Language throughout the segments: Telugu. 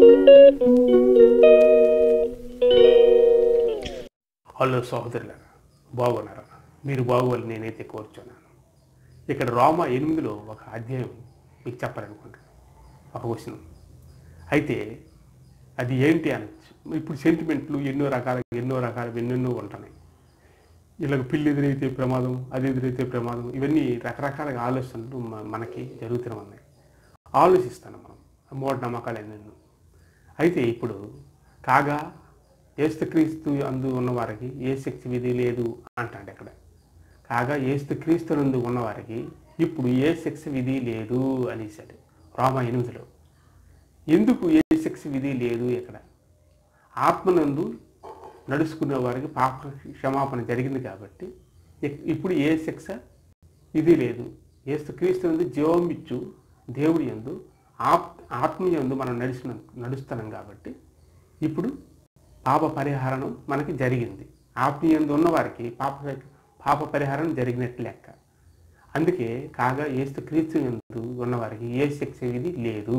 హలో సహోదరులారా బాగున్నారా మీరు బాగోవాలి నేనైతే కోరుచున్నాను ఇక్కడ రోమ ఎనిమిదిలో ఒక అధ్యాయం మీకు చెప్పాలనుకుంటాను ఒక క్వశ్చన్ అయితే అది ఏంటి అనొచ్చు ఇప్పుడు సెంటిమెంట్లు ఎన్నో రకాల ఎన్నో రకాల ఎన్నెన్నో ఉంటున్నాయి ఇలాగ పిల్లి ఎదురైతే ప్రమాదం అది ఎదురైతే ప్రమాదం ఇవన్నీ రకరకాల ఆలోచనలు మ- మనకి జరుగుతూనే ఉన్నాయి ఆలోచిస్తాను మనం మూఢనమ్మకాలు ఎన్నెన్నో అయితే ఇప్పుడు కాగా ఏసుక్రీస్తు అందు ఉన్నవారికి ఏ శక్తి విధి లేదు అంటాడు ఇక్కడ కాగా ఏస్తు క్రీస్తు నందు ఉన్నవారికి ఇప్పుడు ఏ శిక్ష విధి లేదు అనేసాడు రామ ఎనిమిదిలో ఎందుకు ఏ శిక్ష విధి లేదు ఇక్కడ ఆత్మనందు నడుచుకునే వారికి పాప క్షమాపణ జరిగింది కాబట్టి ఇక్- ఇప్పుడు ఏ శిక్ష ఇది లేదు ఏస్తు క్రీస్తు నందు జీవం ఇచ్చు దేవుడి యందు ఆప్ ఆత్మ యందు మనం నడిచిన నడుస్తున్నాం కాబట్టి ఇప్పుడు పాప పరిహారం మనకి జరిగింది ఆత్మీయందు ఉన్నవారికి పాప పాప పరిహారం జరిగినట్టు లెక్క అందుకే కాగా ఏస్తు క్రీస్తు యందు ఉన్నవారికి ఏ శిక్ష ఇది లేదు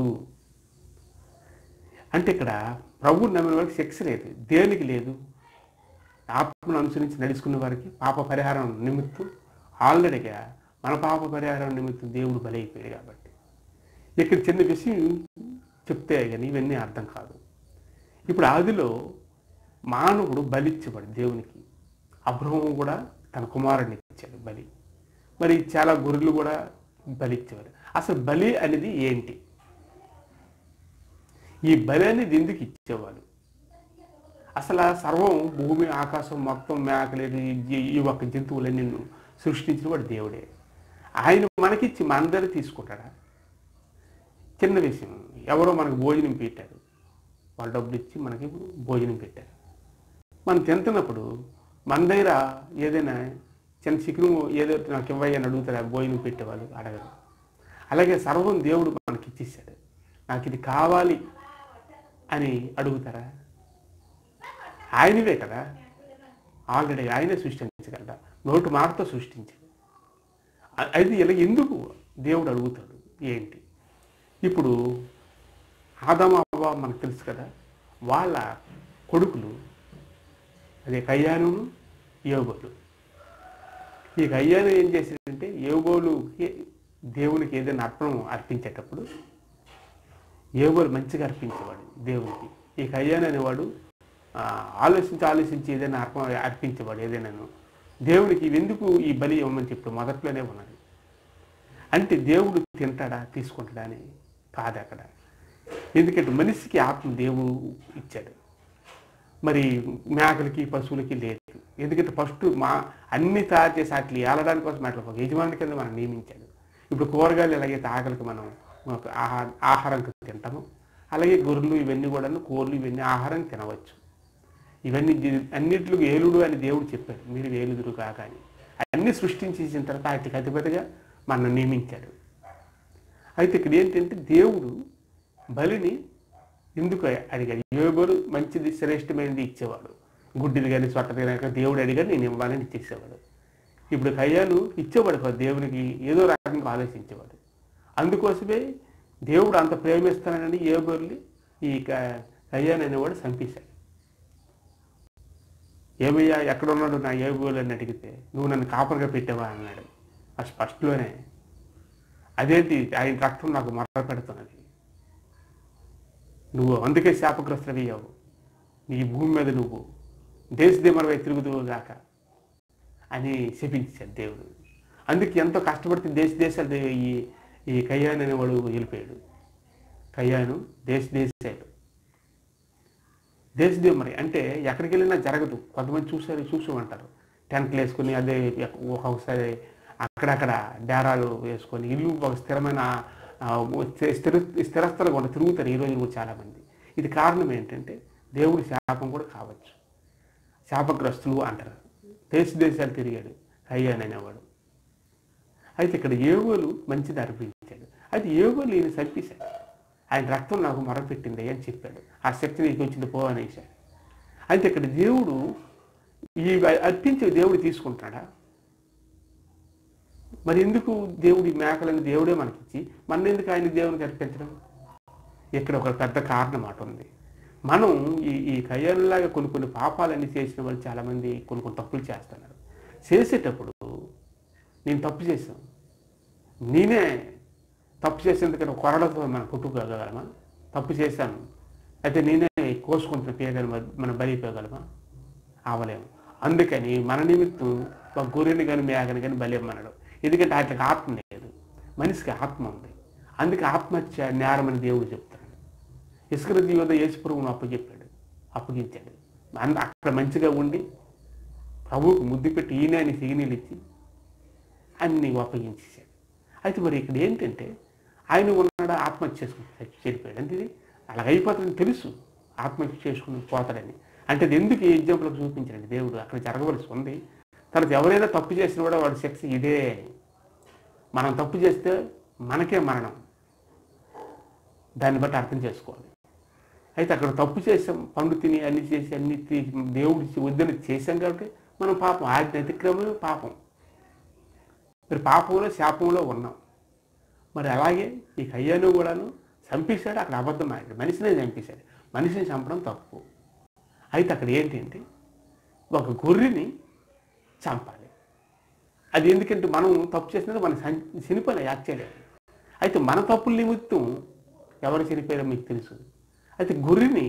అంటే ఇక్కడ ప్రభు నమ్మిన వారికి శిక్ష లేదు దేనికి లేదు ఆత్మను అనుసరించి నడుచుకున్న వారికి పాప పరిహారం నిమిత్తం ఆల్రెడీగా మన పాప పరిహారం నిమిత్తం దేవుడు బలైపోయాడు కాబట్టి ఇక్కడ చిన్న విషయం చెప్తే కానీ ఇవన్నీ అర్థం కాదు ఇప్పుడు ఆదిలో మానవుడు బలిచ్చేవాడు దేవునికి అబ్రహం కూడా తన కుమారుడిని ఇచ్చాడు బలి మరి చాలా గొర్రెలు కూడా బలి ఇచ్చేవారు అసలు బలి అనేది ఏంటి ఈ బలి అనేది ఎందుకు ఇచ్చేవాడు అసలు ఆ సర్వం భూమి ఆకాశం మొత్తం మేకలేదు ఈ- ఈ ఒక్క జంతువులన్నీ నిన్ను సృష్టించిన వాడు దేవుడే ఆయన మనకిచ్చి మనందరూ తీసుకుంటాడా చిన్న విషయం ఎవరో మనకు భోజనం పెట్టారు వాళ్ళు డబ్బులు ఇచ్చి మనకి భోజనం పెట్టారు మనం తింటున్నప్పుడు మన దగ్గర ఏదైనా చిన్న చికెను ఏదో నాకు ఇవ్వయ్య అని అడుగుతారు ఆ భోజనం పెట్టేవాళ్ళు అడగరు అలాగే సర్వం దేవుడు మనకి ఇచ్చేసాడు నాకు ఇది కావాలి అని అడుగుతారా ఆయనవే కదా ఆల్రెడీ ఆయనే సృష్టించగలరా నోటు మాటతో సృష్టించాడు అ- అది ఇలా ఎందుకు దేవుడు అడుగుతాడు ఏంటి ఇప్పుడు ఆదమాబా మనకు తెలుసు కదా వాళ్ళ కొడుకులు అదే కయ్యాను యోగోలు ఈ కయ్యాను ఏం చేశాడంటే యోగోలుకి దేవునికి ఏదైనా అర్పణ అర్పించేటప్పుడు యోగోలు మంచిగా అర్పించేవాడు దేవునికి ఈ కయ్యాను అనేవాడు ఆ, ఆలోచించి ఆలోచించి ఏదైనా అర్పణ అర్పించేవాడు ఏదైనాను దేవునికి ఇవెందుకు ఈ బలి ఇవ్వమని చెప్పి మొదట్లోనే ఉన్నది అంటే దేవుడు తింటాడా తీసుకుంటాడా అని కాదు అక్కడ ఎందుకంటే మనిషికి ఆత్మ దేవుడు ఇచ్చాడు మరి మేకలకి పశువులకి లేదు ఎందుకంటే ఫస్ట్ మా అన్ని తయారు చేసి అట్లా ఏలడానికి కోసం అట్లా ఒక యజమాని కింద మనం నియమించాడు ఇప్పుడు కూరగాయలు ఎలాగైతే ఆకలికి మనం ఒక ఆహార ఆహారం తింటాము అలాగే గొర్రెలు ఇవన్నీ కూడా కోళ్ళు ఇవన్నీ ఆహారం తినవచ్చు ఇవన్నీ జీ- అన్నిట్లో ఏలుడు అని దేవుడు చెప్పాడు మీరు ఏలుదురు కాక అని అన్ని సృష్టించేసిన తర్వాత వాటికి అతిపెద్దగా మనం నియమించాడు అయితే ఇక్కడ ఏంటంటే దేవుడు బలిని ఎందుకు అడిగాడు యోగులు మంచిది శ్రేష్టమైనది ఇచ్చేవాడు గుడ్డిది కానీ సొట్టది కానీ దేవుడు అడిగాడు నేను ఇవ్వాలని ఇచ్చేసేవాడు ఇప్పుడు కయ్యాను ఇచ్చేవాడు కాదు దేవునికి ఏదో రకంగా ఆలోచించేవాడు అందుకోసమే దేవుడు అంత ప్రేమిస్తానని యోగుల్ని ఈ క- కయ్యాను అనేవాడు చంపేశాడు ఏమయ్యా ఎక్కడ ఉన్నాడు నా ఏగోలు అని అడిగితే నువ్వు నన్ను కాపరిగా పెట్టావా అన్నాడు ఆ ఫస్ట్లోనే అదేంటి ఆయన రక్తం నాకు మరణ పెడుతున్నది నువ్వు అందుకే శాపగ్రస్తులయ్యావు నీ భూమి మీద నువ్వు దేశదేమరవై తిరుగుదువు గాక అని శపించాడు దేవుడు అందుకే ఎంతో కష్టపడితే దేశ దేశాలు దే- ఈ ఈ కయ్యాను అనేవాడు వెళ్ళిపోయాడు కయ్యాను దేశ దేశాలు దేశదేవ్ మరి అంటే ఎక్కడికి వెళ్ళినా జరగదు కొంతమంది చూసారు చూసి ఉంటారు టెంట్లు వేసుకుని అదే ఎక్- ఒక్కొక్కసారి అక్కడక్కడ డేరాలు వేసుకొని ఇల్లు ఒక స్థిరమైన ఆ, స్థిర స్థిరస్థలుగా ఉండి తిరుగుతారు ఈ రోజు కూడా చాలామంది ఇది కారణం ఏంటంటే దేవుడి శాపం కూడా కావచ్చు శాపగ్రస్తులు అంటారు దేశ దేశాలు తిరిగాడు అయ్యాను అనేవాడు అయితే ఇక్కడ ఏగోలు మంచిది అర్పించాడు అయితే ఏగోలు ఈయన చంపేశాడు ఆయన రక్తం నాకు మరపెట్టింది అని చెప్పాడు ఆ శక్తి నీకు వచ్చింది పో అనేసాడు అయితే ఇక్కడ దేవుడు ఈ అర్పించే దేవుడు తీసుకుంటాడా మరి ఎందుకు దేవుడి మేకలను దేవుడే మనకిచ్చి మన ఎందుకు ఆయన దేవునికి అర్పించడం ఇక్కడ ఒక పెద్ద కారణం మాట ఉంది మనం ఈ ఈ కయ్యాలలాగా కొన్ని కొన్ని పాపాలన్నీ చేసిన వాళ్ళు చాలామంది కొన్ని కొన్ని తప్పులు చేస్తున్నారు చేసేటప్పుడు నేను తప్పు చేశాను నేనే తప్పు చేసేందుకని కొరడతో మనం కొట్టుకోగలమా తప్పు చేశాను అయితే నేనే కోసుకుంటున్న పేగలు మనం బలిపోగలమా అవలేము అందుకని మన నిమిత్తం ఒక గొర్రెని కానీ మేకని కానీ బలిమ్మన్నాడు ఎందుకంటే అట్లకి ఆత్మ లేదు మనిషికి ఆత్మ ఉంది అందుకే ఆత్మహత్య నేరం అని దేవుడు చెప్తాడు ఇసుక జీవిత యేసుప్రభువును అప్పచెప్పాడు అప్పగించాడు అంద అక్కడ మంచిగా ఉండి ప్రభువుకు ముద్దు పెట్టి ఈయన అని సిగ్నీలు ఇచ్చి అన్ని అప్పగించేశాడు అయితే మరి ఇక్కడ ఏంటంటే ఆయన ఉన్నాడా ఆత్మహత్య చేసుకుని చచ్చి చెడిపోయాడు అంటే ఇది అలాగ అయిపోతుందని తెలుసు ఆత్మహత్య చేసుకుని పోతాడని అంటే అది ఎందుకు ఈ ఎగ్జాంపుల్కి చూపించాడు దేవుడు అక్కడ జరగవలసి ఉంది తర్వాత ఎవరైనా తప్పు చేసినా కూడా వాడి శిక్ష ఇదే మనం తప్పు చేస్తే మనకే మరణం దాన్ని బట్టి అర్థం చేసుకోవాలి అయితే అక్కడ తప్పు చేసాం పండు తిని అన్ని చేసి అన్ని తీసి దేవుడు ఇచ్చి వద్దని చేశాం కాబట్టి మనం పాపం ఆజ్ఞ అతిక్రమమే పాపం మరి పాపంలో శాపంలో ఉన్నాం మరి అలాగే ఈ కయ్యాను కూడాను చంపేశాడు అక్కడ అబద్ధం ఆడాడు మనిషినే చంపేశాడు మనిషిని చంపడం తప్పు అయితే అక్కడ ఏంటంటే ఒక గొర్రెని చంపాలి అది ఎందుకంటే మనం తప్పు చేసినది మన చనిపోయిన యాక్ట్ చేయలేదు అయితే మన తప్పుల నిమిత్తం ఎవరు చనిపోయారో మీకు తెలుసు అయితే గొర్రెని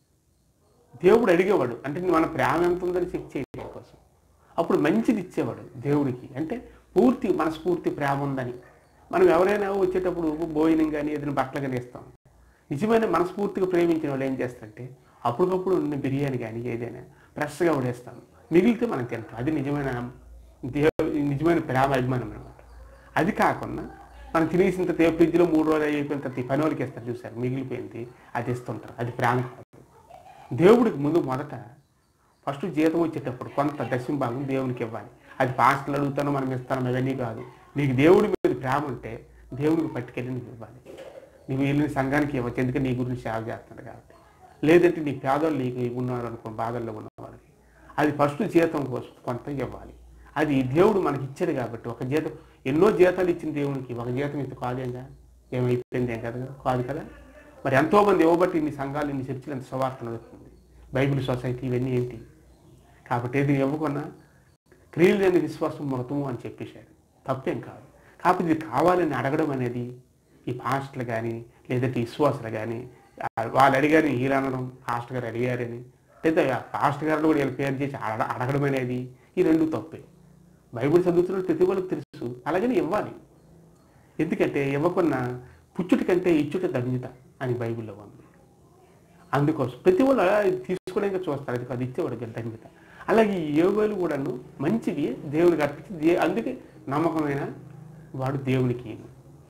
దేవుడు అడిగేవాడు అంటే మన ప్రేమ ఎంత ఉందని చెక్ చేయడం కోసం అప్పుడు మంచిది ఇచ్చేవాడు దేవుడికి అంటే పూర్తి మనస్ఫూర్తి ప్రేమ ఉందని మనం ఎవరైనా వచ్చేటప్పుడు భోజనం కానీ ఏదైనా బట్టలు కానీ ఇస్తాం నిజమైన మనస్ఫూర్తిగా ప్రేమించిన వాళ్ళు ఏం చేస్తారంటే అప్పటికప్పుడు ఉన్న బిర్యానీ కానీ ఏదైనా ఫ్రెష్గా ఉడేస్తాం మిగిలితే మనం తింటాం అది నిజమైన దేవ నిజమైన ప్రేమ అభిమానం అనమాట అది కాకుండా మనం తినేసిన తర్వాత ఫ్రిడ్జ్లో మూడు రోజులు అయిపోయిన తర్వాత ఈ పని వాళ్ళకి ఇస్తారు చూసారు మిగిలిపోయింది అది ఇస్తుంటారు అది ప్రేమ కాదు దేవుడికి ముందు మొదట ఫస్ట్ జీతం వచ్చేటప్పుడు కొంత దశం భాగం దేవునికి ఇవ్వాలి అది పాస్టర్లు అడుగుతాను మనం ఇస్తాను అవన్నీ కాదు నీకు దేవుడి మీద ప్రేమ ఉంటే దేవుడికి పట్టుకెళ్ళి నీకు ఇవ్వాలి నువ్వు వెళ్ళిన సంఘానికి ఇవ్వచ్చు ఎందుకంటే నీ గురించి సేవ చేస్తున్నాడు కాబట్టి లేదంటే నీ పేదలు నీకు ఉన్నారు అనుకో బాధల్లో ఉన్న వాళ్ళకి అది ఫస్ట్ జీతం కోసం కొంత ఇవ్వాలి అది దేవుడు మనకి ఇచ్చాడు కాబట్టి ఒక జీతం ఎన్నో జీతాలు ఇచ్చిన దేవునికి ఒక జీతం ఇంత కాదేంగా ఏమైపోయింది ఏం కదా కాదు కదా మరి ఎంతోమంది ఇవ్వబట్టి ఇన్ని సంఘాలు ఇన్ని చర్చలు ఎంత సువార్తలు అవుతుంది బైబిల్ సొసైటీ ఇవన్నీ ఏంటి కాబట్టి ఏది ఇవ్వకున్నా క్రియలు లేని విశ్వాసం మృతము అని చెప్పేశాడు తప్పేం కాదు కాకపోతే ఇది కావాలని అడగడం అనేది ఈ పాస్టర్లు కానీ లేదంటే విశ్వాసులు కానీ వాళ్ళు అడిగారు వీళ్ళు అనడం పాస్టర్ గారు అడిగారని లేదా పాస్టర్ గారు కూడా వీళ్ళ పేరు చేసి అడ అడగడం అనేది ఈ రెండు తప్పే బైబిల్ చదువుతున్న ప్రతి వాళ్ళకి తెలుసు అలాగని ఇవ్వాలి ఎందుకంటే ఇవ్వకున్న పుచ్చుటి కంటే ఇచ్చుట ధన్యత అని బైబిల్లో ఉంది అందుకోసం ప్రతి వాళ్ళు అలా తీసుకోవడానికి చూస్తారు అది అది ఇచ్చేవాడు ధన్యత అలాగే ఈ యోగాలు కూడాను మంచివి దేవునికి అర్పించి దే అందుకే నమ్మకమైన వాడు దేవునికి ఈయన.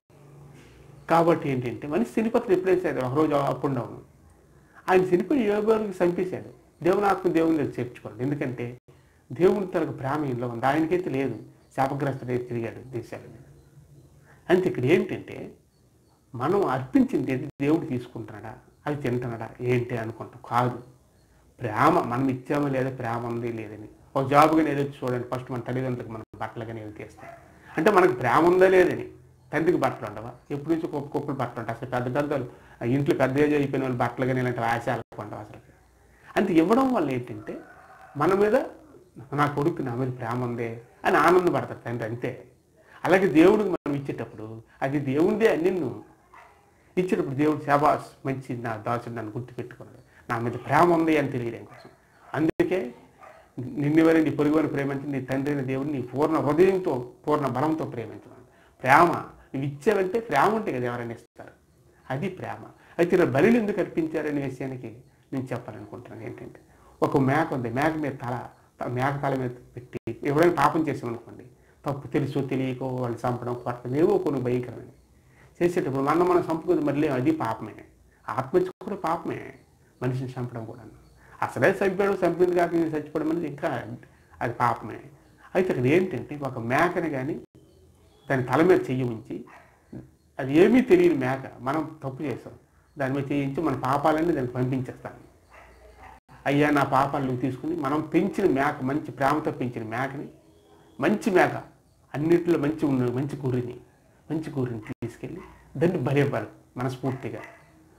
కాబట్టి ఏంటంటే మనిషి చనిపోతుంది ఎప్పుడైతే ఒకరోజు అప్ అండ్ డౌన్ ఆయన చనిపోయి యోగాలకు చంపేశాడు దేవుని ఆత్మ దేవుని దగ్గర చేర్చుకోండి ఎందుకంటే దేవుని తనకు ప్రేమ ఇంట్లో ఉంది ఆయనకైతే లేదు శాపగ్రస్తుడే తిరిగాడు దేశాల మీద అంతే ఇక్కడ ఏంటంటే మనం అర్పించింది ఏది దేవుడు తీసుకుంటున్నాడా అది తింటున్నాడా ఏంటి అనుకుంటాం కాదు ప్రేమ మనం ఇచ్చామో లేదా ప్రేమ ఉంది లేదని ఒక జాబ్ కానీ ఏదో చూడండి ఫస్ట్ మన తల్లిదండ్రులకు మనం బట్టలు కానీ ఏదో తీస్తాం అంటే మనకు ప్రేమ ఉందా లేదని తండ్రికి బట్టలు ఉండవా ఎప్పటి నుంచి కుప్ప కుప్పలు బట్టలు ఉంటాయి అసలు పెద్ద పెద్దలు ఆ ఇంట్లో పెద్ద ఏజ్ అయిపోయిన వాళ్ళు బట్టలు కానీ ఇలాంటి ఆశాలు ఉండవు అసలు అంతే ఇవ్వడం వల్ల ఏంటంటే మన మీద నా కొడుకు నా మీద ప్రేమ ఉంది అని ఆనందపడతారు తండ్రి అంతే అలాగే దేవుడికి మనం ఇచ్చేటప్పుడు అది దేవుడిదే అని నిన్ను ఇచ్చేటప్పుడు దేవుడు శాబాస్ మంచి నా దాసుడు నన్ను గుర్తుపెట్టుకున్నాడు నా మీద ప్రేమ ఉంది అని తెలియడం కోసం అందుకే నిన్నెవరి నీ పొరుగుని ప్రేమించి నీ తండ్రి అయిన దేవుడిని నీ పూర్ణ హృదయంతో పూర్ణ బలంతో ప్రేమించమని ప్రేమ నువ్వు ఇచ్చావంటే ప్రేమ ఉంటే కదా ఎవరైనా ఇస్తారు అది ప్రేమ అయితే ఇలా బలిని ఎందుకు అర్పించారనే విషయానికి నేను చెప్పాలనుకుంటున్నాను ఏంటంటే ఒక మేక ఉంది మేక మీద తల మేక తల మీద పెట్టి ఎవరైనా పాపం చేసామనుకోండి తప్పు తెలుసో తెలియకో వాళ్ళు చంపడం కొట్టడం ఏవో కొన్ని భయంకరమైన చేసేటప్పుడు మనం మనం చంపుకుంది మళ్ళీ అది పాపమే ఆత్మహత్య కూడా పాపమే మనిషిని చంపడం కూడా అసలే చంపాడు చంపింది కాక నేను చచ్చిపోవడం అనేది ఇంకా అది పాపమే అయితే ఇక్కడ ఏంటంటే ఒక మేకని కానీ దాని తల మీద చెయ్యి ఉంచి అది ఏమీ తెలియని మేక మనం తప్పు చేసాం దాని మీద చేయించి మన పాపాలన్నీ దానికి పంపించేస్తాను అయ్యా నా పాపాలు నువ్వు తీసుకుని మనం పెంచిన మేక మంచి ప్రేమతో పెంచిన మేకని మంచి మేక అన్నింటిలో మంచి ఉన్న మంచి కూరిని మంచి కూరిని తీసుకెళ్ళి దాన్ని బలివ్వాలి మనస్ఫూర్తిగా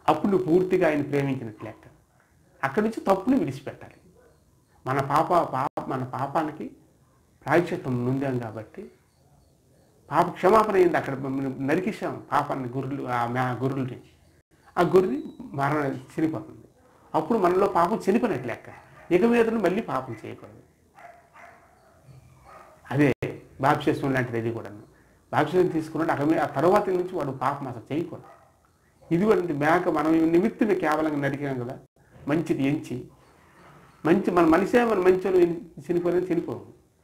అప్పుడు నువ్వు పూర్తిగా ఆయన ప్రేమించినట్లు లెక్క అక్కడి నుంచి తప్పుని విడిచిపెట్టాలి మన పాప పాప మన పాపానికి ప్రాయశ్చిత్తం నొందాం కాబట్టి పాప క్షమాపణ అయింది అక్కడ మనం నరికిస్తాం పాపాన్ని గొర్రెలు ఆ మే గొర్రెల్ని ఆ గొర్రెని మరణ చనిపోతుంది అప్పుడు మనలో పాపం చనిపోయినట్లు లెక్క ఇక మీద మళ్ళీ పాపం చేయకూడదు అదే బాప్సేసం లాంటిది ఇది కూడా బాప్సేసం తీసుకున్నాడు అక్కడ మీద- ఆ తర్వాత నుంచి వాడు పాపం అసలు చేయకూడదు ఇదిగోండి మేక మనం నిమిత్తమే కేవలం నరికాం కదా మంచిది ఎంచి మంచి మన మనిషే మన మంచిలో చనిపోయిన చనిపోవు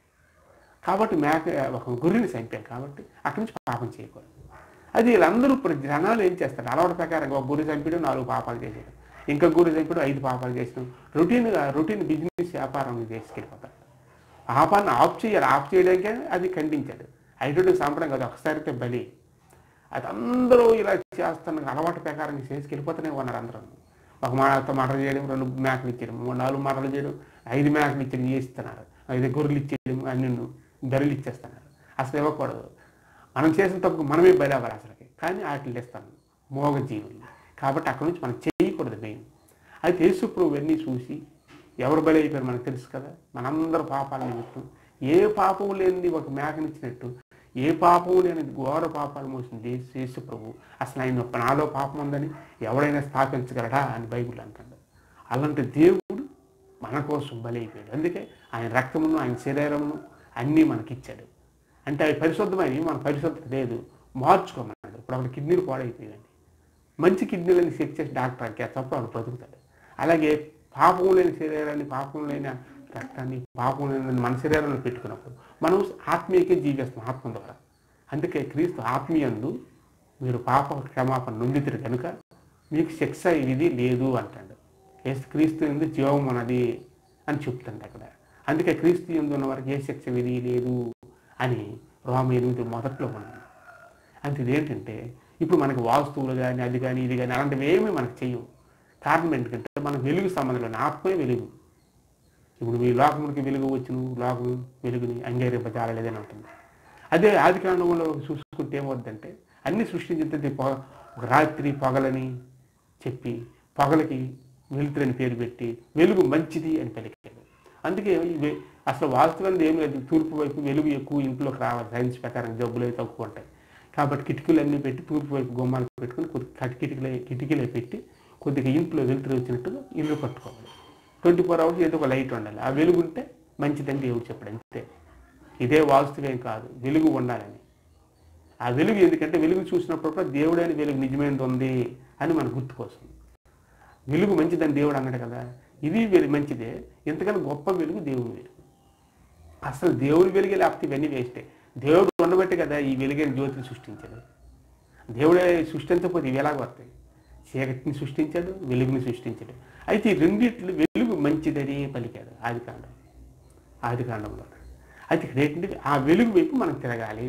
కాబట్టి మేక ఒక గురిని చంపాం కాబట్టి అక్కడి నుంచి పాపం చేయకూడదు అది వీళ్ళందరూ ఇప్పుడు జనాలు ఏం చేస్తారు అలవాటు ప్రకారంగా ఒక గురి చంపడం నాలుగు పాపాలు చేసేయడం ఇంకా గురి చంపడం ఐదు పాపాలు చేసినాం రొటీన్గా రొటీన్ బిజినెస్ వ్యాపారం చేసుకెళ్ళిపోతారు పాపాన్ని ఆఫ్ చేయాలి ఆఫ్ చేయడానికే అది ఖండించాడు ఐదు సంపడం కదా ఒకసారితే బలి అది అందరూ ఇలా చేస్తున్న అలవాటు ప్రకారం చేసుకెళ్ళిపోతూనే ఉన్నారు అందరూ ఒక మాట మటలు చేయడం రెండు మేకలు ఇచ్చేయడం మూడు నాలుగు మటలు చేయడం ఐదు మేకలు ఇచ్చేయడం చేస్తున్నారు ఐదు గొర్రెలు ఇచ్చేయడం అన్ని బెరలు ఇచ్చేస్తున్నారు అసలు ఇవ్వకూడదు మనం చేసిన తప్పు మనమే బలి అవ్వాలి అసలుకి కానీ వాటిని ఇస్తాను మోగ జీవులు కాబట్టి అక్కడి నుంచి మనం చేయకూడదు మెయిన్ అయితే యేసు ప్రభు ఇవన్నీ చూసి ఎవరు బలి అయిపోయారు మనకు తెలుసు కదా మనందరూ పాపాల నిమిత్తం ఏ పాపం లేనిది ఒక మేకనిచ్చినట్టు ఏ పాపం లేని ఘోర పాపాలు మోసిన యేసు యేసు ప్రభు అసలు ఆయన నాలో పాపం ఉందని ఎవడైనా స్థాపించగలడా అని బైబిల్ అంటాడు అలాంటి దేవుడు మన కోసం బలి అయిపోయాడు అందుకే ఆయన రక్తమును ఆయన శరీరమును అన్నీ మనకిచ్చాడు అంటే అవి పరిశుద్ధమైనవి మన పరిశుద్ధత లేదు మార్చుకోమన్నాడు ఇప్పుడు అక్కడ కిడ్నీలు పాడైపోయాయండి మంచి కిడ్నీలని చెక్ చేసి డాక్టర్ తప్ప వాడు బ్రతుకుతాడు అలాగే పాపం లేని శరీరాన్ని పాపం లేని రక్తాన్ని పాపం లేని మన శరీరంలో పెట్టుకున్నప్పుడు మనం ఆత్మీయకే జీవిస్తాం ఆత్మ ద్వారా అందుకే క్రీస్తు ఆత్మీయందు మీరు పాప క్షమాపణ నొందితురు కనుక మీకు శిక్ష ఇది లేదు అంటాడు ఏసు క్రీస్తు ఎందు జీవం అన్నది అని చెప్తుంది అక్కడ అందుకే క్రీస్తు ఎందు ఉన్న వారికి ఏ శిక్ష విధి లేదు అని రోమ ఎనిమిది మొదట్లో ఉన్నది అంటే ఇదేంటంటే ఇప్పుడు మనకి వాస్తువులు కానీ అది కానీ ఇది కానీ అలాంటివి ఏమీ మనకు చెయ్యవు కారణం ఏంటంటే మన వెలుగు సంబంధంలో ఆత్మే వెలుగు ఇప్పుడు మీ లోకమునికి వెలుగు వచ్చిన లోకం వెలుగుని అంగీకరింపజాలలేదని ఉంటుంది అదే ఆది కాండంలో చూసుకుంటే ఏమవుద్దంటే అన్ని సృష్టించింది పొగ ఒక రాత్రి పొగలని చెప్పి పొగలకి వెలుతురని పేరు పెట్టి వెలుగు మంచిది అని పలికాడు అందుకే ఇవి అసలు వాస్తవం ఏం లేదు తూర్పు వైపు వెలుగు ఎక్కువ ఇంట్లోకి రావాలి సైన్స్ ప్రకారం జబ్బులు అయితే తక్కువ ఉంటాయి కాబట్టి కిటికీలు అన్నీ పెట్టి తూర్పు వైపు గుమ్మాలు పెట్టుకుని కొద్ది కట్ కిటికీలే కిటికీలే పెట్టి కొద్దిగా ఇంట్లో వెలుతురు వచ్చినట్టుగా ఇల్లు కట్టుకోవాలి ట్వంటీ ఫోర్ అవర్స్ ఏదో ఒక లైట్ ఉండాలి ఆ వెలుగు ఉంటే మంచిదని దేవుడు చెప్పాడు అంతే ఇదే వాస్తవేం కాదు వెలుగు ఉండాలని ఆ వెలుగు ఎందుకంటే వెలుగు చూసినప్పుడు కూడా దేవుడైన వెలుగు నిజమైనది ఉంది అని మన గుర్తు కోసం వెలుగు మంచిదని దేవుడు అన్నాడు కదా ఇది వెలుగు మంచిదే ఎంతకన్నా గొప్ప వెలుగు దేవుని వెలుగు అసలు దేవుడి వెలుగే లేకపోతే ఇవన్నీ వేస్టే దేవుడు ఉండబట్టే కదా ఈ వెలుగైన జ్యోతిని సృష్టించాడు దేవుడే సృష్టించకపోతే ఇవి ఎలాగ వస్తాయి చీకటిని సృష్టించాడు వెలుగుని సృష్టించాడు అయితే ఈ రెండిట్లు వెలుగు మంచిదని పలికాడు ఆది కాండం ఆది కాండంలో అయితే ఇక్కడ ఏంటంటే ఆ వెలుగు వైపు మనం తిరగాలి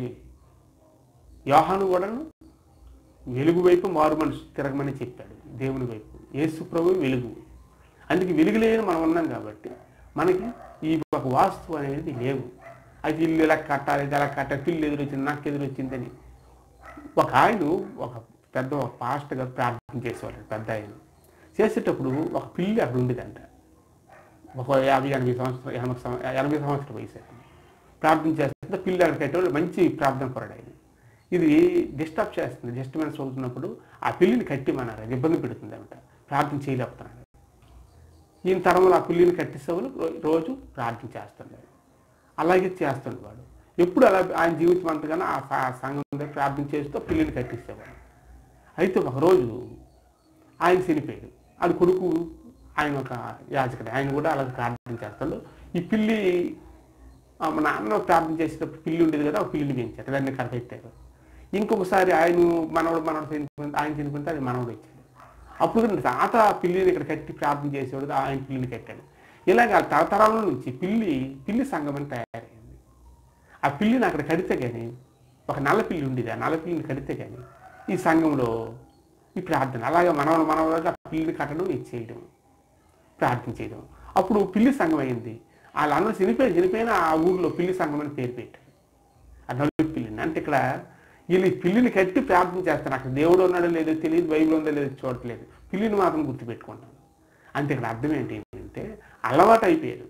యోహాను కూడాను వెలుగు వైపు మారు మనసు తిరగమని చెప్పాడు దేవుని వైపు యేసు ప్రభు వెలుగు అందుకే వెలుగు లేని మనం ఉన్నాం కాబట్టి మనకి ఈ ఒక వాస్తు అనేది లేవు అది ఇల్లు ఎలా కట్టాలి ఇది ఎలా కట్టాలి పిల్లు ఎదురొచ్చింది నాకు ఎదురొచ్చిందని ఒక ఆయన ఒక పెద్ద ఒక పాస్టర్ గారు ప్రార్థన చేసేవాడు పెద్ద ఆయన చేసేటప్పుడు ఒక పిల్లి అక్కడ ఉండేదంట ఒక యాభై ఎనభై సంవత్సరం ఎనభై సంవ- ఎనభై సంవత్సరాల వయసు ఆయన. ప్రార్థన చేస్తే పిల్లి అక్కడ కట్టేవాడు మంచి ప్రార్థన పడాడు ఆయన ఇది డిస్టర్బ్ చేస్తుంది డిస్టర్బెన్స్ అవుతున్నప్పుడు ఆ పిల్లిని కట్టిమన్నారు అది ఇబ్బంది పెడుతుంది అనమాట ప్రార్థన చేయలేకపోతున్నాడు ఈయన తరంలో ఆ పిల్లిని కట్టిసేవాళ్ళు రో- రోజు ప్రార్థన చేస్తున్నాడు అలాగే చేస్తాడు వాడు ఎప్పుడు అలా ఆయన జీవితం అంతగానో ఆ స- సంఘం దగ్గర ప్రార్థన చేస్తూ పిల్లిని కట్టిస్తేవాడు అయితే ఒకరోజు ఆయన చనిపోయాడు అది కొడుకు ఆయన ఒక యాజకుడు ఆయన కూడా అలాగే ప్రార్థన చేస్తాడు ఈ పిల్లి ఆ, మా నాన్న ప్రార్థన చేసేటప్పుడు పిల్లి ఉండేది కదా ఆ పిల్లిని పెంచారు దాన్ని కరపెట్టారు ఇంకొకసారి ఆయన మనవడు మనవడు చనిపోయింది ఆయన చనిపోతే అది మనవడు ఇచ్చాడు అప్పుడు కూడా తాత ఆ పిల్లిని ఇక్కడ కట్టి ప్రార్థన చేసేవాడు ఆయన పిల్లిని కట్టాడు ఇలాగ తరతరాల నుంచి పిల్లి పిల్లి సంఘం అని తయారైంది ఆ పిల్లిని అక్కడ కడితే కానీ ఒక నల్ల పిల్లి ఉండేది ఆ నల్ల పిల్లిని కడితే కానీ ఈ సంఘంలో ఈ ప్రార్థన అలాగే మనవడు మనవడు ఆ పిల్లిని కట్టడం ఇది చేయడం ప్రార్థన చేయడం అప్పుడు పిల్లి సంఘం అయింది వాళ్ళందరూ చనిపోయి చనిపోయిన ఆ ఊర్లో పిల్లి సంఘం అని పేరు పెట్టారు ఆ నలుగు పిల్లిని అంటే ఇక్కడ వీళ్ళు ఈ పిల్లిని కట్టి ప్రార్థన చేస్తారు అక్కడ దేవుడు ఉన్నాడో లేదో తెలియదు బైబిల్ ఉందో లేదో చూడట్లేదు పిల్లిని మాత్రం గుర్తుపెట్టుకుంటాను అంతే ఇక్కడ అర్థం ఏంటి అంటే అలవాటు అయిపోయారు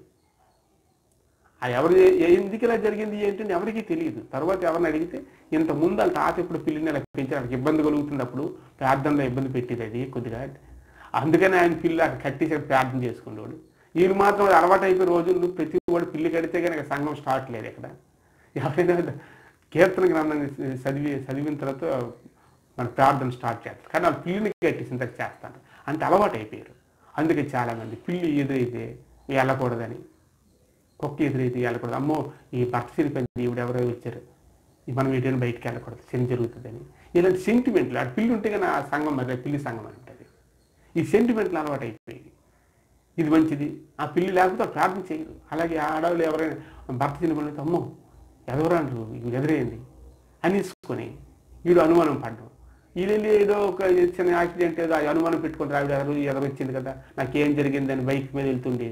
అది ఎవరు ఏ- ఎందుకు ఇలా జరిగింది ఏంటంటే ఎవరికీ తెలియదు తర్వాత ఎవరిని అడిగితే ఇంత ముందు వాళ్ళ తాత ఇప్పుడు పిల్లిని ఇలా పెంచారు వాళ్ళకి ఇబ్బంది కలుగుతుంది అప్పుడు ప్రార్థనలో ఇబ్బంది పెట్టేది అది కొద్దిగా అందుకని ఆయన పిల్లి అక్కడ కట్టేసి ప్రార్థన చేసుకునేవాడు వీళ్ళు మాత్రం అది అలవాటు అయిపోయి రోజులు ప్రతి వాడు పిల్లి కడితే కనుక సంఘం స్టార్ట్ లేదు ఇక్కడ ఎవరైనా కీర్తన గ్రంథాన్ని చదివి చదివిన తర్వాత మన ప్రార్థన స్టార్ట్ చేస్తారు కానీ వాళ్ళు పిల్లిని కట్టేసి ఇంతకు చేస్తారు అంత అలవాటు అయిపోయారు అందుకే చాలామంది పిల్లి ఎదురైతే వెళ్ళకూడదని కుక్క ఎదురైతే వెళ్ళకూడదు అమ్మో ఈ భర్త చనిపోయింది ఈవిడ ఎవరో వచ్చారు ఈ మనం ఎటైనా బయటికి వెళ్ళకూడదు శని జరుగుతుందని ఇలాంటి సెంటిమెంట్లు ఆ పిల్లి ఉంటే కానీ ఆ సంఘం మరి పిల్లి సంఘం అని ఉంటుంది ఈ సెంటిమెంట్లు అలవాటు అయిపోయాయి ఇది మంచిది ఆ పిల్లి లేకపోతే ఆ ప్రార్థన చేయదు అలాగే ఆడవాళ్ళు ఎవరైనా భర్త చనిపోయిన అమ్మో ఎవరు అంటారు ఇవి ఎదురైంది అనేసుకొని వీడు అనుమానం పడ్డం వీళ్ళు వెళ్ళి ఏదో ఒక చిన్న యాక్సిడెంట్ ఏదో ఆ అనుమానం పెట్టుకుని ఆవిడ ఎవరు ఎదురు వచ్చింది కదా నాకేం జరిగిందని బైక్ మీద వెళ్తుండే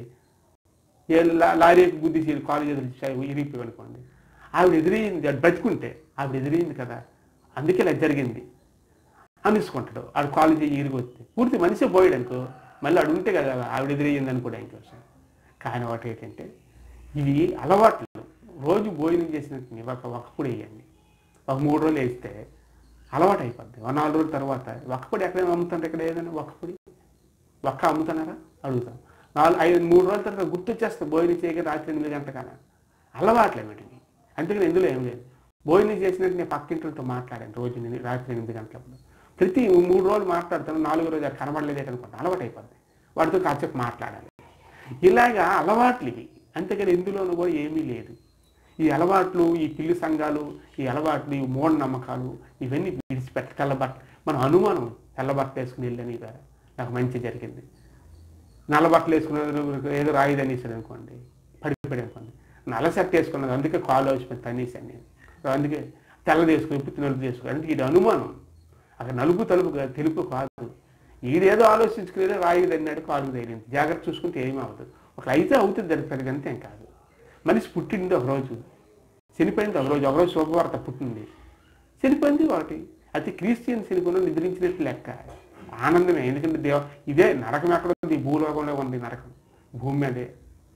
ఏ లా- లారీకి గుద్దేసి కాలు ఎదురు ఇరిగిపోయి అనుకోండి ఆవిడ ఎదిరింది అది బతుకుంటే ఆవిడ ఎదిరింది కదా అందుకే ఇలా జరిగింది అనేసుకుంటాడు ఆడు కాలు చేయి ఇరిగి వస్తే పూర్తి మనిషి పోయాడు అనుకో మళ్ళీ ఆడు ఉంటే కదా ఆవిడ ఎదిరయ్యింది అనుకోవడం ఇంకోసం కానీ ఒకటి ఏంటంటే ఇవి అలవాట్లు రోజు భోజనం చేసినట్టు ఒక ఒక్కప్పుడు వేయండి ఒక మూడు రోజులు వేస్తే అలవాటు అయిపోద్ది ఒక నాలుగు రోజుల తర్వాత ఒక్కపొడి ఎక్కడైనా అమ్ముతుంటే ఇక్కడ ఏదైనా ఒక్కపొడి ఒక్క అమ్ముతున్నారా అడుగుతాం నాలుగు ఐదు మూడు రోజుల తర్వాత గుర్తొచ్చేస్తే భోజనం చేయక రాత్రి ఎనిమిది గంటకన్నా అలవాట్లే వీటికి అందుకని ఇందులో ఏం లేదు భోజనం చేసినట్టు నేను పక్కింటితో మాట్లాడాను రోజు నేను రాత్రి ఎనిమిది గంటలప్పుడు ప్రతి మూడు రోజులు మాట్లాడతాను నాలుగో రోజు అది కనబడలేదు అనుకుంటా అలవాటు అయిపోద్ది వాడితో కాసేపు మాట్లాడాలి ఇలాగా అలవాట్లు ఇవి అంతేకాని ఇందులోనూ కూడా ఏమీ లేదు ఈ అలవాట్లు ఈ పిల్లి సంఘాలు ఈ అలవాట్లు ఈ మూఢనమ్మకాలు ఇవన్నీ విడిచిపెట్ట తెల్లబట్ట మన అనుమానం తెల్లబట్ట వేసుకుని వెళ్ళని కదా నాకు మంచి జరిగింది నల్ల బట్టలు వేసుకున్నది ఏదో రాయి తనేసాడు అనుకోండి పడిపోయాడు అనుకోండి నల్ల షర్ట్ వేసుకున్నది అందుకే కాలు వచ్చిపోయింది తనేసాను నేను అందుకే తెల్లది వేసుకుని ఇప్పుడు నలుపు వేసుకుని అందుకే ఇది అనుమానం అక్కడ నలుపు తలుపు కాదు, తెలుపు కాదు ఈడేదో ఆలోచించుకునేదో రాయి తన్నాడు కాలు తగిలింది జాగ్రత్త చూసుకుంటే ఏమీ అవ్వదు ఒక అయితే అవుతుంది జరుగుతుంది అంతే ఏం కాదు మనిషి పుట్టింది ఒక రోజు చనిపోయింది ఒక రోజు ఒకరోజు శుభవార్త పుట్టింది చనిపోయింది ఒకటి అయితే క్రిస్టియన్ చనిపోయిన నిద్రించినట్టు లెక్క ఆనందమే ఎందుకంటే దేవ ఇదే నరకం ఎక్కడ ఉంది ఈ భూలోకంలో ఉంది నరకం భూమి మీదే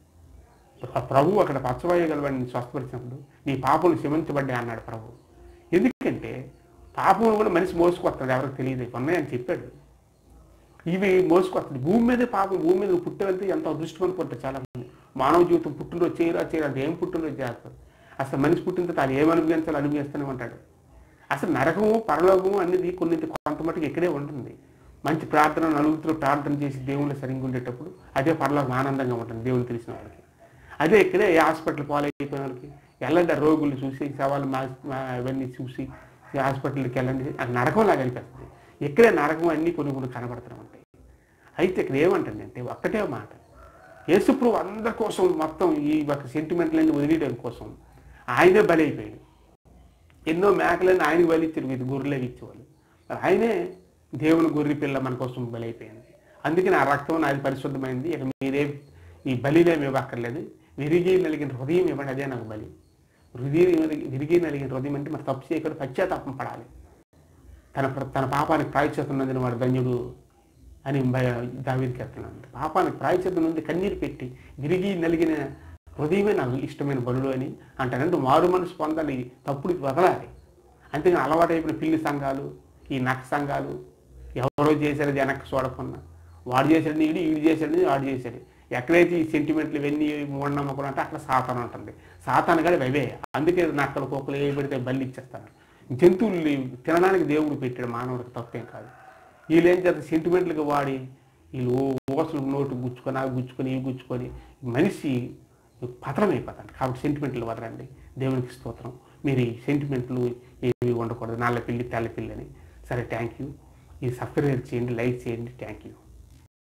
ఆ ప్రభు అక్కడ పచ్చవాయగలవాడిని స్వస్థపరిచినప్పుడు నీ పాపలు క్షమించబడ్డాయి అన్నాడు ప్రభు ఎందుకంటే పాపం కూడా మనిషి మోసుకొస్తాడు ఎవరికి తెలియదు ఇవి ఉన్నాయని చెప్పాడు ఇవి మోసుకొస్తుంది భూమి మీదే పాపం భూమి మీద పుట్టి వెళ్తే ఎంత అదృష్టమని పుట్టారు చాలా మంది మానవ జీవితం పుట్టినరోజు చేయరా చేయరా అంటే ఏం పుట్టినరోజు చేస్తారు అసలు మనిషి పుట్టిన తర్వాత అది ఏం అనుభవించాలో అనుభవిస్తూనే ఉంటాడు అసలు నరకము పరలోకము అనేది కొన్ని కొంత మటుకు ఇక్కడే ఉంటుంది మంచి ప్రార్థన నలుగురితో ప్రార్థన చేసి దేవుళ్ళు సరిగ్గా ఉండేటప్పుడు అదే పరలోకం ఆనందంగా ఉంటుంది దేవుని తెలిసిన వాళ్ళకి అదే ఇక్కడే ఏ హాస్పిటల్ పాలైపోయిన వాళ్ళకి వెళ్ళండి ఆ రోగులు చూసి సవాళ్ళు మా మా అవన్నీ చూసి ఈ హాస్పిటల్కి వెళ్ళండి అది నరకంలాగా అనిపిస్తుంది ఇక్కడే నరకం అన్నీ కొన్ని కొన్ని కనబడుతూ ఉంటాయి అయితే ఇక్కడ ఏమంటుందంటే ఒక్కటే మాట యేసుప్రభు అందరి కోసం మొత్తం ఈ ఒక సెంటిమెంట్లన్నీ వదిలేయడం కోసం ఆయనే బలి అయిపోయాడు ఎన్నో మేకలను ఆయనకి బలి ఇచ్చారు ఇది గొర్రెలు ఇచ్చేవాళ్ళు మరి ఆయనే దేవుని గొర్రె పిల్ల మన కోసం బలి అయిపోయింది అందుకని ఆ రక్తం నాది పరిశుద్ధమైంది ఇక మీరే ఈ బలిలేమి ఇవ్వక్కర్లేదు విరిగి నలిగిన హృదయం ఇవ్వండి అదే నాకు బలి హృదయం విరిగి నలిగిన హృదయం అంటే మరి తప్పు చేయకుండా పశ్చాత్తాపం పడాలి తన తన పాపానికి ప్రాయశ్చిత్తం నందిన వాడు ధన్యుడు అని దావీదికి చెప్తున్నాను పాపానికి ప్రాయశ్చిత్తం నుండి కన్నీరు పెట్టి విరిగి నలిగిన హృదయమే నాకు ఇష్టమైన బలుడు అని అంటానంటే మారు మనసు పొందాలి తప్పుడు వదలాలి అంతేగాని అలవాటైపోయిన పిల్లి సంఘాలు ఈ నక్క సంఘాలు ఎవరో చేశారు అది వెనక్కి చూడకుండా వాడు చేశాడు ఈడు ఈడు చేశాడు వాడు చేశాడు ఎక్కడైతే ఈ సెంటిమెంట్లు ఇవన్నీ మూఢనమ్మకం అంటే అక్కడ సాతాను ఉంటుంది సాతాను కూడా అవే అందుకే నక్కలు కుక్కలు ఏ పెడితే బల్లి ఇచ్చేస్తారు జంతువులు తినడానికి దేవుడు పెట్టాడు మానవుడికి తప్పేం కాదు వీళ్ళు ఏం చేస్తారు సెంటిమెంట్లుగా వాడి వీళ్ళు ఓసలు నోటు గుచ్చుకొని అవి గుచ్చుకొని ఇవి గుచ్చుకొని మనిషి పతనమైపోతాడు కాబట్టి సెంటిమెంట్లు వదలండి దేవునికి స్తోత్రం మీరు ఈ సెంటిమెంట్లు ఏవి ఉండకూడదు నల్ల పిల్లి తెల్ల పిల్లి అని సరే థ్యాంక్ యూ ఈ సబ్స్క్రైబ్ చేయండి లైక్ చేయండి థ్యాంక్ యూ